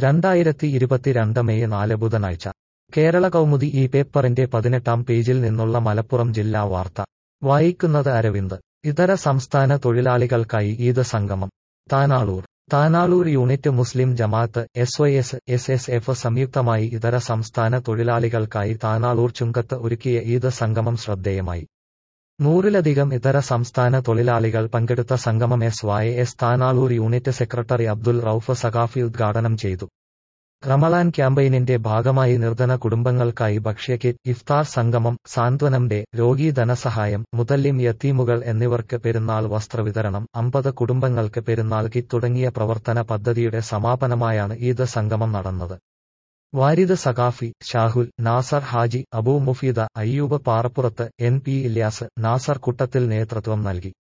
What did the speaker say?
രണ്ടായിരത്തി ഇരുപത്തിരണ്ട് മെയ് നാല് ബുധനാഴ്ച കേരള കൗമുദി ഈ പേപ്പറിന്റെ പതിനെട്ടാം പേജിൽ നിന്നുള്ള മലപ്പുറം ജില്ലാ വാർത്ത വായിക്കുന്നത് അരവിന്ദ് ഇതര സംസ്ഥാന തൊഴിലാളികൾക്കായി ഈദ് സംഗമം Thanalur Thanalur unit Muslim Jamaat S Y S S S F സംയുക്തമായി ഇതര സംസ്ഥാന തൊഴിലാളികൾക്കായി താനാളൂർ ചുങ്കത്ത് ഒരുക്കിയ ഈദ് സംഗമം ശ്രദ്ധേയമായി നൂറിലധികം ഇതര സംസ്ഥാന തൊഴിലാളികൾ പങ്കെടുത്ത സംഗമം S Y S Thanalur unit secretary Abdul Rauf Saqafi ഉദ്ഘാടനം ചെയ്തു റമളാൻ ക്യാമ്പയിനിന്റെ ഭാഗമായി നിർധന കുടുംബങ്ങൾക്കായി ഭക്ഷ്യകിറ്റ് ഇഫ്താർ സംഗമം സാന്ത്വനം ഡേ രോഗീ ധനസഹായം മുതല്ലിം യത്തീമുകൾ എന്നിവർക്ക് പെരുന്നാൾ വസ്ത്രവിതരണം അമ്പത് കുടുംബങ്ങൾക്ക് പെരുന്നാൾ കിറ്റ് തുടങ്ങിയ പ്രവർത്തന പദ്ധതിയുടെ സമാപനമായാണ് ഈദ് സംഗമം നടന്നത് വാരിദ് സഖാഫി ഷാഹുൽ നാസർ ഹാജി അബൂ മുഫീദ അയ്യൂബ് പാറപ്പുറത്ത് എൻ പി ഇല്യാസ് നാസർ കുട്ടത്തിൽ നേതൃത്വം നൽകി